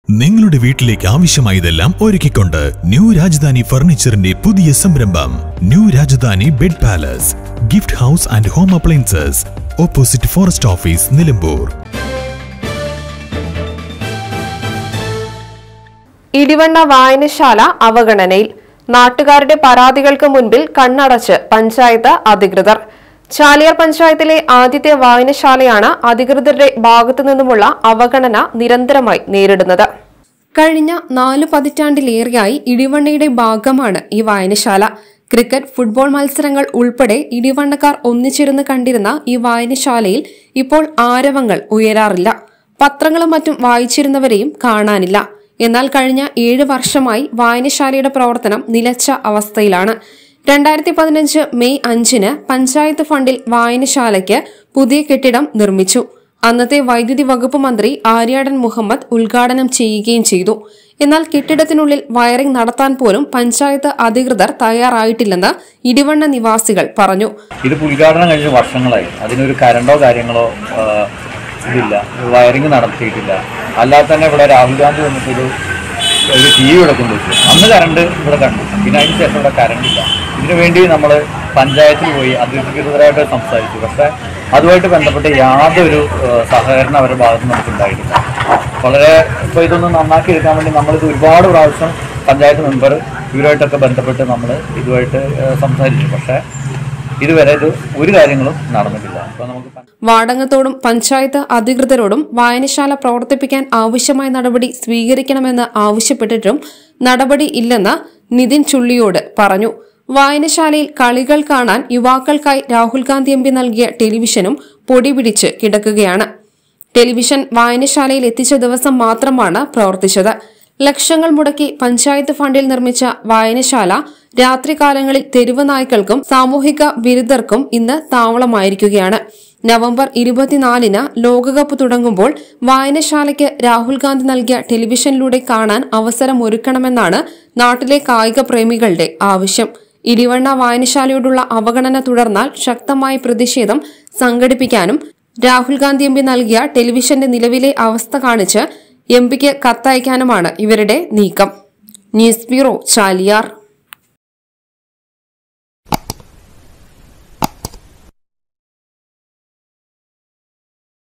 നിങ്ങളുടെ വീട്ടിലേക്ക് ആവശ്യമായതെല്ലാം ഒരുക്കിക്കൊണ്ട് ന്യൂ രാജധാനി ഫർണിച്ചറിന്റെ പുതിയ സംരംഭം new Rajadhani bed palace gift house and home appliances opposite forest office Nilambur Edavanna വായനശാല അവഗണനയിൽ നാട്ടുകാരുടെ പരാതികൾക്ക് മുൻപിൽ കണ്ണടച്ച് പഞ്ചായത്ത് അധികൃതർ ചാലിയാർ പഞ്ചായത്തിലെ ആദ്യത്തെ വായനശാലയാണ് അധികൃതരുടെ ഭാഗത്തു നിന്നുമുള്ള അവഗണന നിരന്തരമായി നേരിടുന്നത് കഴിഞ്ഞ നാല് പതിറ്റാണ്ടിലേറെയായി ഇടിവണ്ണയുടെ ഭാഗമാണ് ഈ വായനശാല ക്രിക്കറ്റ് ഫുട്ബോൾ മത്സരങ്ങൾ ഉൾപ്പെടെ ഇടിവണ്ണക്കാർ ഒന്നിച്ചിരുന്ന് കണ്ടിരുന്ന ഈ വായനശാലയിൽ ഇപ്പോൾ ആരവങ്ങൾ ഉയരാറില്ല പത്രങ്ങളും മറ്റും വായിച്ചിരുന്നവരെയും കാണാനില്ല എന്നാൽ കഴിഞ്ഞ ഏഴ് വർഷമായി വായനശാലയുടെ പ്രവർത്തനം നിലച്ച അവസ്ഥയിലാണ് രണ്ടായിരത്തി പതിനഞ്ച് മെയ് അഞ്ചിന് പഞ്ചായത്ത് ഫണ്ടിൽ വായനശാലയ്ക്ക് പുതിയ കെട്ടിടം നിർമ്മിച്ചു അന്നത്തെ വൈദ്യുതി വകുപ്പ് മന്ത്രി ആര്യാടൻ മുഹമ്മദ് ഉദ്ഘാടനം ചെയ്യുകയും ചെയ്തു എന്നാൽ കെട്ടിടത്തിനുള്ളിൽ വയറിംഗ് നടത്താൻ പോലും പഞ്ചായത്ത് അധികൃതർ തയ്യാറായിട്ടില്ലെന്ന് ഇടിവണ്ണ നിവാസികൾ പറഞ്ഞു ഇത് ഉദ്ഘാടനം കഴിഞ്ഞ വർഷങ്ങളായി അതിനൊരു കരണ്ടോ കാര്യങ്ങളോ ആ, ഇതില്ല വയറിങ് നടത്തിയിട്ടില്ല അല്ലാതെ തന്നെ ഇവിടെ രാഹുൽ ഗാന്ധി വന്നിട്ടൊരു ഒരു ടി വി ഇവിടെ കൊണ്ടുവച്ചു അന്ന് കറണ്ട് ഇവിടെ കണ്ടു പിന്നെ അതിന് ശേഷം ഇവിടെ കറണ്ട് ഇല്ല ഇതിനു വേണ്ടി നമ്മൾ പഞ്ചായത്തിൽ പോയി അധികൃതരായിട്ട് സംസാരിച്ചു പക്ഷേ അതുമായിട്ട് ബന്ധപ്പെട്ട് യാതൊരു ആ, സഹകരണം അവരുടെ ഭാഗത്ത് നിന്ന് നമുക്ക് ഉണ്ടായിട്ടില്ല വളരെ ഇപ്പോൾ ഇതൊന്ന് നന്നാക്കി എടുക്കാൻ വേണ്ടി നമ്മളിത് ഒരുപാട് പ്രാവശ്യം പഞ്ചായത്ത് മെമ്പർ ഇവരുമായിട്ടൊക്കെ ബന്ധപ്പെട്ട് നമ്മൾ ഇതുമായിട്ട് ആ, സംസാരിച്ചു പക്ഷേ ഇതുവരെ ഇത് ഒരു കാര്യങ്ങളും നടന്നിട്ടില്ല അപ്പോൾ നമുക്ക് പ- വാടകത്തോടും പഞ്ചായത്ത് അധികൃതരോടും വായനശാല പ്രവർത്തിപ്പിക്കാൻ ആവശ്യമായ നടപടി സ്വീകരിക്കണമെന്ന് ആവശ്യപ്പെട്ടിട്ടും നടപടി ഇല്ലെന്ന് നിതിൻ ചുള്ളിയോട് പറഞ്ഞു വായനശാലയിൽ കളികൾ കാണാൻ യുവാക്കൾക്കായി രാഹുൽ ഗാന്ധി എം പി നൽകിയ ടെലിവിഷനും പൊടി പിടിച്ച് കിടക്കുകയാണ് ടെലിവിഷൻ വായനശാലയിൽ എത്തിച്ച ദിവസം മാത്രമാണ് പ്രവർത്തിച്ചത് ലക്ഷങ്ങൾ മുടക്കി പഞ്ചായത്ത് ഫണ്ടിൽ നിർമ്മിച്ച വായനശാല രാത്രികാലങ്ങളിൽ തെരുവ് നായ്ക്കൾക്കും സാമൂഹിക വിരുദ്ധർക്കും ഇന്ന് താവളമായിരിക്കുകയാണ് നവംബർ ഇരുപത്തിനാലിന് ലോകകപ്പ് തുടങ്ങുമ്പോൾ വായനശാലയ്ക്ക് രാഹുൽ ഗാന്ധി നൽകിയ ടെലിവിഷനിലൂടെ കാണാൻ അവസരം ഒരുക്കണമെന്നാണ് നാട്ടിലെ കായിക പ്രേമികളുടെ ആവശ്യം ഇടിവണ്ണ വായനശാലയോടുള്ള അവഗണന തുടർന്നാൽ ശക്തമായ പ്രതിഷേധം സംഘടിപ്പിക്കാനും രാഹുൽ ഗാന്ധി എം പി നൽകിയ ടെലിവിഷന്റെ നിലവിലെ അവസ്ഥ കാണിച്ച് എം പിക്ക് കത്തയക്കാനുമാണ് ഇവരുടെ നീക്കം ന്യൂസ് ബ്യൂറോ ചാലിയാർ